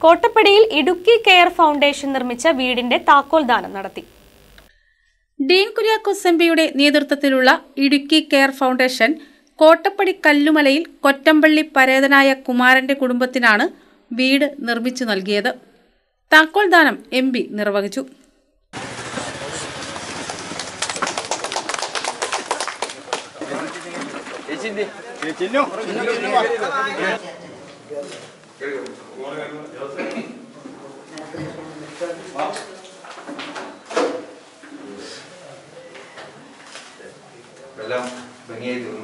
കോട്ടപ്പടിയിൽ Idukki care foundation നിർമ്മിച്ച വീടിന്റെ താക്കോൽദാനം നടത്തി ഡീൻ കുര്യാക്കോസ് എംപിയുടെ നേതൃത്വത്തിലുള്ള ഇടുക്കി കെയർ ഫൗണ്ടേഷൻ കോട്ടപ്പടി കല്ലുമലയിൽ കൊറ്റമ്പള്ളി പരേതനായ കുമാരന്റെ കുടുംബത്തിനാണ് വീട് നിർമ്മിച്ചു നൽകിയത് താക്കോൽദാനം എം പി നിർവഹിച്ചു എല്ലാം ഭംഗിയായി തോന്നും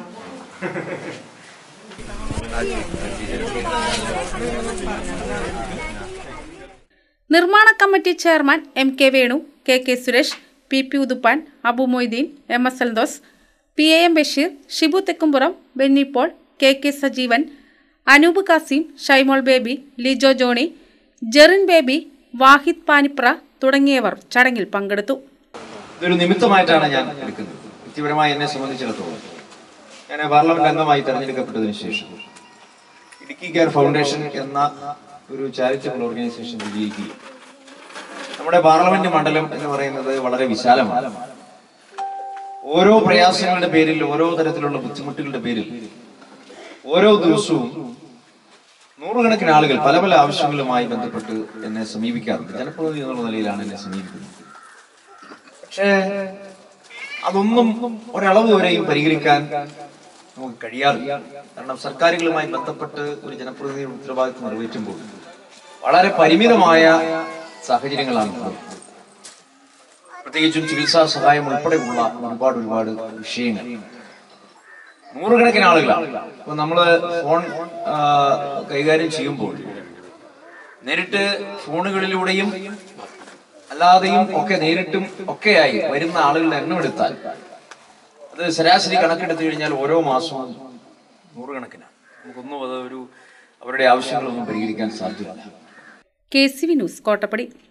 നിർമ്മാണ committee chairman M K Venu K K Suresh P P Uthuppan Abu Moideen M S Eldhose P A M Basheer Shibu Thekkumpuram Benny Paul K K Sajeevan Anoop Kasim Shymol Baby Lijo Johny Jerin Baby Vahid Panipra തുടങ്ങിയവർ ചടങ്ങിൽ പങ്കെടുത്തു ഇതൊരു നിമിത്തമായിട്ടാണ് ഞാൻ എടുക്കുന്നത് വ്യക്തിപരമായി എന്നെ സംബന്ധിച്ചിടത്തോളം ഞാൻ പാർലമെന്റ് അംഗമായി തെരഞ്ഞെടുക്കപ്പെട്ടതിന് ശേഷം ഇടുക്കി കെയർ ഫൗണ്ടേഷൻ എന്ന ഒരു ചാരിറ്റബിൾ ഓർഗനൈസേഷൻ വിജയിക്കുകയും നമ്മുടെ പാർലമെന്റ് മണ്ഡലം എന്ന് പറയുന്നത് വളരെ വിശാലമാണ് ഓരോ പ്രയാസങ്ങളുടെ പേരിൽ ഓരോ തരത്തിലുള്ള ബുദ്ധിമുട്ടുകളുടെ പേരിൽ ഓരോ ദിവസവും നൂറുകണക്കിന് ആളുകൾ പല പല ആവശ്യങ്ങളുമായി ബന്ധപ്പെട്ട് എന്നെ സമീപിക്കാറുണ്ട് ജനപ്രതിനിധി എന്നുള്ള നിലയിലാണ് എന്നെ സമീപിക്കുന്നത് പക്ഷേ അതൊന്നും ഒരളവ് വരെയും പരിഹരിക്കാൻ നമുക്ക് കഴിയാറില്ല കാരണം സർക്കാരുകളുമായി ബന്ധപ്പെട്ട് ഒരു ജനപ്രതിനിധിയുടെ ഉത്തരവാദിത്വം നിറവേറ്റുമ്പോൾ വളരെ പരിമിതമായ സാഹചര്യങ്ങളാണ് ഉള്ളത്. പ്രത്യേകിച്ചും ചികിത്സാ സഹായം ഉൾപ്പെടെയുള്ള ഒരുപാട് ഒരുപാട് വിഷയങ്ങൾ നൂറുകണക്കിന് ആളുകളാണ് ഇപ്പൊ നമ്മള് ഫോൺ ആ, കൈകാര്യം ചെയ്യുമ്പോൾ നേരിട്ട് ഫോണുകളിലൂടെയും അല്ലാതെയും ഒക്കെ നേരിട്ടും ഒക്കെയായി വരുന്ന ആളുകളുടെ എണ്ണം എടുത്താൽ അത് ശരാശരി കണക്കെടുത്തു കഴിഞ്ഞാൽ ഓരോ മാസവും നൂറുകണക്കിനാണ് നമുക്കൊന്നും അത് ഒരു അവരുടെ ആവശ്യങ്ങളൊന്നും പരിഹരിക്കാൻ സാധ്യമല്ല K C V news Kottappadi